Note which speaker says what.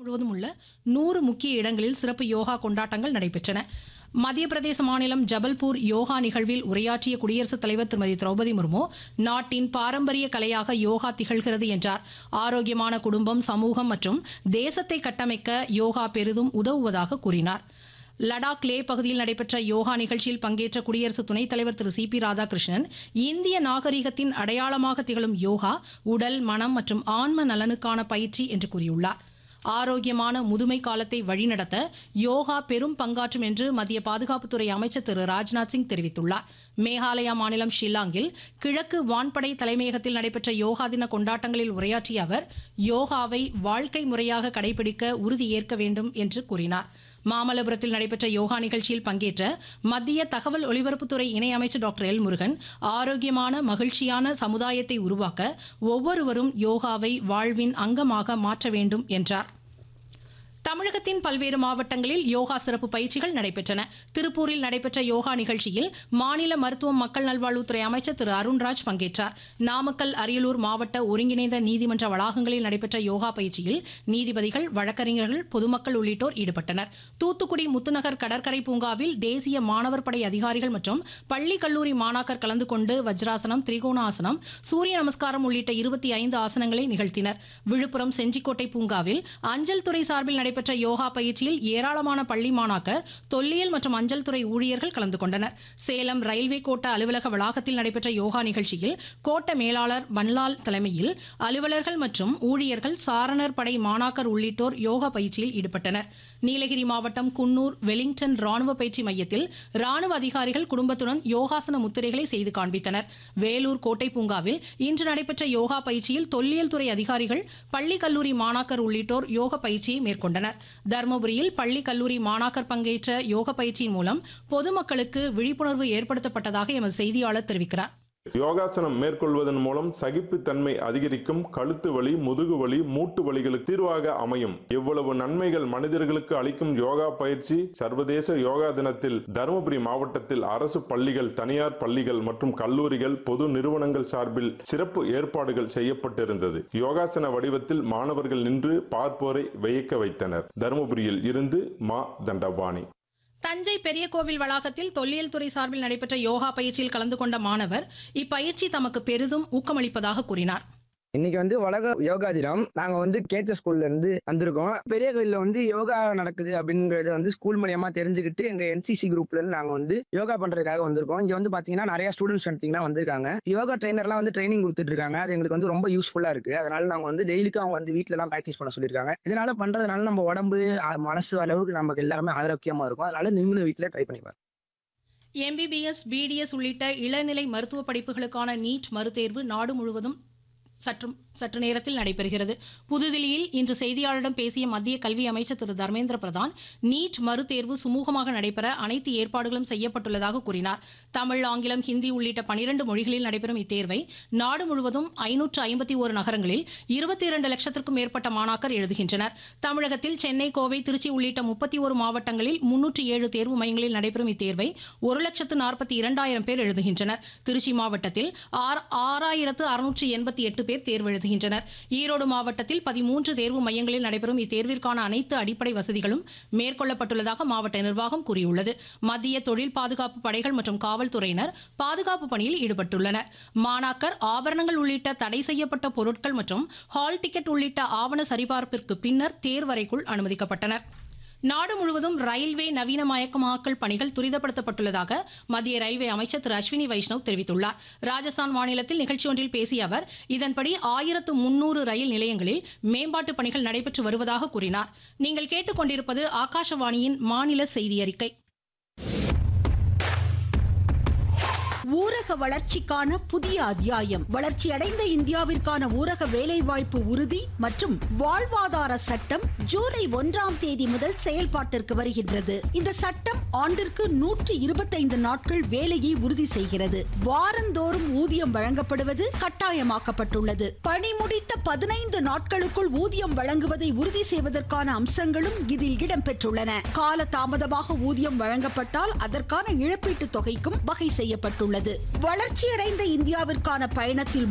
Speaker 1: முழுவதும் உள்ள நூறு முக்கிய இடங்களில் சிறப்பு யோகா கொண்டாட்டங்கள் நடைபெற்றன மத்திய பிரதேச மாநிலம் ஜபல்பூர் யோகா நிகழ்வில் உரையாற்றிய குடியரசுத் தலைவர் திருமதி திரௌபதி முர்மு நாட்டின் பாரம்பரிய கலையாக யோகா திகழ்கிறது என்றார் ஆரோக்கியமான குடும்பம் சமூகம் மற்றும் தேசத்தை கட்டமைக்க யோகா பெரிதும் உதவுவதாக கூறினார் லடாக் லே பகுதியில் நடைபெற்ற யோகா நிகழ்ச்சியில் பங்கேற்ற குடியரசு துணைத் தலைவர் திரு சி பி ராதாகிருஷ்ணன் இந்திய நாகரிகத்தின் அடையாளமாக திகழும் யோகா உடல் மனம் மற்றும் ஆன்ம நலனுக்கான பயிற்சி என்று கூறியுள்ளார் ஆரோக்கியமான முதுமை காலத்தை வழிநடத்த யோகா பெரும் பங்காற்றும் என்று மத்திய பாதுகாப்புத்துறை அமைச்சர் திரு ராஜ்நாத் சிங் தெரிவித்துள்ளார் மேகாலயா மாநிலம் ஷில்லாங்கில் கிழக்கு வான்படை தலைமையகத்தில் நடைபெற்ற யோகா தின கொண்டாட்டங்களில் உரையாற்றிய அவர் யோகாவை வாழ்க்கை முறையாக கடைபிடிக்க உறுதியேற்க வேண்டும் என்று கூறினார் மாமல்லபுரத்தில் நடைபெற்ற யோகா நிகழ்ச்சியில் பங்கேற்ற மத்திய தகவல் ஒலிபரப்புத்துறை இணையமைச்சர் டாக்டர் எல் முருகன் ஆரோக்கியமான மகிழ்ச்சியான சமுதாயத்தை உருவாக்க ஒவ்வொருவரும் யோகாவை வாழ்வின் அங்கமாக மாற்ற வேண்டும் என்றார் தமிழகத்தின் பல்வேறு மாவட்டங்களில் யோகா சிறப்பு பயிற்சிகள் நடைபெற்றன திருப்பூரில் நடைபெற்ற யோகா நிகழ்ச்சியில் மாநில மருத்துவம் மக்கள் நல்வாழ்வுத்துறை அமைச்சர் திரு அருண்ராஜ் பங்கேற்றார் நாமக்கல் அரியலூர் மாவட்ட ஒருங்கிணைந்த நீதிமன்ற வளாகங்களில் நடைபெற்ற யோகா பயிற்சியில் நீதிபதிகள் வழக்கறிஞர்கள் பொதுமக்கள் உள்ளிட்டோர் ஈடுபட்டனர் தூத்துக்குடி முத்துநகர் கடற்கரை பூங்காவில் தேசிய மாணவர் படை அதிகாரிகள் மற்றும் பள்ளி கல்லூரி மாணாக்கர் கலந்து கொண்டு வஜ்ராசனம் திரிகோணாசனம் சூரிய நமஸ்காரம் உள்ளிட்ட இருபத்தி ஐந்து ஆசனங்களை நிகழ்த்தினர் விழுப்புரம் செஞ்சிக்கோட்டை பூங்காவில் அஞ்சல் துறை சார்பில் நடைபெற்ற யோகா பயிற்சியில் ஏராளமான பள்ளி மாணாக்கர் தொல்லியல் மற்றும் அஞ்சல் துறை ஊழியர்கள் கலந்து கொண்டனர் சேலம் ரயில்வே கோட்ட அலுவலக வளாகத்தில் நடைபெற்ற யோகா நிகழ்ச்சியில் கோட்ட மேலாளர் பன்லால் தலைமையில் அலுவலர்கள் மற்றும் ஊழியர்கள் சாரணர் படை மாணாக்கர் உள்ளிட்டோர் யோகா பயிற்சியில் ஈடுபட்டனர் நீலகிரி மாவட்டம் குன்னூர் வெலிங்டன் ராணுவ பயிற்சி மையத்தில் ராணுவ அதிகாரிகள் குடும்பத்துடன் யோகாசன முத்திரைகளை செய்து காண்பித்தனர் வேலூர் கோட்டை பூங்காவில் இன்று நடைபெற்ற யோகா பயிற்சியில் தொல்லியல் துறை அதிகாரிகள் பள்ளி கல்லூரி மாணாக்கர் உள்ளிட்டோர் யோக பயிற்சியை மேற்கொண்டனர் தருமபுரியில் பள்ளி கல்லூரி மாணாக்கர் பங்கேற்ற யோக பயிற்சியின் மூலம் பொதுமக்களுக்கு விழிப்புணர்வு ஏற்படுத்தப்பட்டதாக எமது செய்தியாளர் தெரிவிக்கிறார்
Speaker 2: யோகாசனம் மேற்கொள்வதன் மூலம் சகிப்புத்தன்மை அதிகரிக்கும் கழுத்து வலி முதுகு வலி மூட்டு வலிகளுக்கு தீர்வாக அமையும் எவ்வளவு நன்மைகள் மனிதர்களுக்கு அளிக்கும் யோகா பயிற்சி சர்வதேச யோகா தினத்தில் தருமபுரி மாவட்டத்தில் அரசு பள்ளிகள் தனியார் பள்ளிகள் மற்றும் கல்லூரிகள் பொது நிறுவனங்கள் சார்பில் சிறப்பு ஏற்பாடுகள் செய்யப்பட்டிருந்தது யோகாசன வடிவத்தில் மாணவர்கள் நின்று பார்ப்போரை வியக்க வைத்தனர் தருமபுரியில் இருந்து மா தண்டபாணி
Speaker 1: தஞ்சை பெரிய கோவில் வளாகத்தில் தொல்லியல் துறை சார்பில் நடைபெற்ற யோகா பயிற்சியில் கலந்து கொண்ட மாணவர் இப்பயிற்சி தமக்கு பெரிதும் ஊக்கமளிப்பதாக கூறினார்
Speaker 3: இன்னைக்கு வந்து உலக யோகா தினம் நாங்க வந்து கேச்ச ஸ்கூல்ல இருந்து வந்திருக்கோம் பெரிய கோயில்ல வந்து யோகா நடக்குது அப்படிங்கறத வந்து ஸ்கூல் மூலியமா தெரிஞ்சுக்கிட்டு எங்க என்சிசி குரூப்ல இருந்து நாங்க வந்து யோகா பண்றதுக்காக வந்திருக்கோம் இங்க வந்து பாத்தீங்கன்னா நிறைய ஸ்டூடெண்ட்ஸ் எடுத்தீங்கன்னா வந்திருக்காங்க யோகா ட்ரைனர்லாம் வந்து ட்ரைனிங் கொடுத்துட்டு இருக்காங்க அது எங்களுக்கு வந்து ரொம்ப யூஸ்ஃபுல்லா இருக்கு அதனால நாங்க வந்து டெய்லிக்கும் அவங்க வந்து வீட்ல எல்லாம் ப்ராக்டிஸ் பண்ண சொல்லியிருக்காங்க இதனால பண்றதுனால நம்ம உடம்பு அஹ், மனசு அளவுக்கு நமக்கு எல்லாருமே ஆரோக்கியமா இருக்கும் அதனால நீங்களும் வீட்ல ட்ரை பண்ணி பாருங்க
Speaker 1: எம்பிபிஎஸ் பிடிஎஸ் உள்ளிட்ட இளநிலை மருத்துவ படிப்புகளுக்கான நீட் மறுதேர்வு நாடு முழுவதும் சற்று சற்று நேரத்தில் நடைபெறுகிறது புதுதில்லியில் இன்று செய்தியாளரிடம் பேசிய மத்திய கல்வி அமைச்சர் திரு தர்மேந்திர பிரதான் நீட் மறுதேர்வு சுமூகமாக நடைபெற அனைத்து ஏற்பாடுகளும் செய்யப்பட்டுள்ளதாக கூறினார் தமிழ் ஆங்கிலம் ஹிந்தி உள்ளிட்ட பனிரண்டு மொழிகளில் நடைபெறும் இத்தேர்வை நாடு முழுவதும் ஐநூற்று ஐம்பத்தி ஒரு நகரங்களில் இருபத்தி இரண்டு லட்சத்திற்கும் மேற்பட்ட மாணாக்கர் எழுதுகின்றனர் தமிழகத்தில் சென்னை கோவை திருச்சி உள்ளிட்ட முப்பத்தி ஒரு மாவட்டங்களில் முன்னூற்றி ஏழு தேர்வு மையங்களில் நடைபெறும் இத்தேர்வை ஒரு லட்சத்து நாற்பத்தி இரண்டாயிரம் பேர் எழுதுகின்றனர் திருச்சி மாவட்டத்தில் ஆர்- ஆறாயிரத்து அறுநூற்று எண்பத்தி எட்டு பேர் தேர்வு எழுதுகின்றனர் ஈரோடு மாவட்டத்தில் பதிமூன்று தேர்வு மையங்களில் நடைபெறும் இத்தேர்விற்கான அனைத்து அடிப்படை வசதிகளும் மேற்கொள்ளப்பட்டுள்ளதாக மாவட்ட நிர்வாகம் கூறியுள்ளது மத்திய தொழில் பாதுகாப்பு படைகள் மற்றும் காவல்துறையினர் பாதுகாப்பு பணியில் ஈடுபட்டுள்ளனர் மாணாக்கர் ஆபரணங்கள் உள்ளிட்ட தடை செய்யப்பட்ட பொருட்கள் மற்றும் ஹால் டிக்கெட் உள்ளிட்ட ஆவண சரிபார்ப்பிற்கு பின்னர் தேர்வறைக்குள் அனுமதிக்கப்பட்டனர் நாடு முழுவதும் ரயில்வே நவீனமயமாக்கல் பணிகள் துரிதப்படுத்தப்பட்டுள்ளதாக மத்திய ரயில்வே அமைச்சர் திரு அஸ்வினி வைஷ்ணவ் தெரிவித்துள்ளார் ராஜஸ்தான் மாநிலத்தில் நிகழ்ச்சி ஒன்றில் பேசிய அவர் இதன்படி ஆயிரத்து முன்னூறு ரயில் நிலையங்களில் மேம்பாட்டு பணிகள் நடைபெற்று வருவதாக கூறினார் நீங்கள் கேட்டுக்கொண்டிருப்பது ஆகாஷவாணியின் மாநில செய்தி அறிக்கை
Speaker 4: ஊரக வளர்ச்சிக்கான புதிய அத்தியாயம் வளர்ச்சியடைந்த இந்தியாவிற்கான ஊரக வேலைவாய்ப்பு உறுதி மற்றும் வாழ்வாதார சட்டம் ஜூலை ஒன்றாம் தேதி முதல் செயல்பாட்டிற்கு வருகின்றது இந்த சட்டம் ஆண்டிற்கு நூற்று இருபத்தைந்து நாட்கள் வேலையை உறுதி செய்கிறது வாரந்தோறும் ஊதியம் வழங்கப்படுவது கட்டாயமாக்கப்பட்டுள்ளது பணி முடித்த பதினைந்து நாட்களுக்குள் ஊதியம் வழங்குவதை உறுதி செய்வதற்கான அம்சங்களும் இதில் இடம்பெற்றுள்ளன கால தாமதமாக ஊதியம் வழங்கப்பட்டால் அதற்கான இழப்பீட்டுத் தொகைக்கும் வகை செய்யப்பட்டுள்ளது வளர்ச்சியடைந்த இந்தியாவிற்கான பயணத்தில்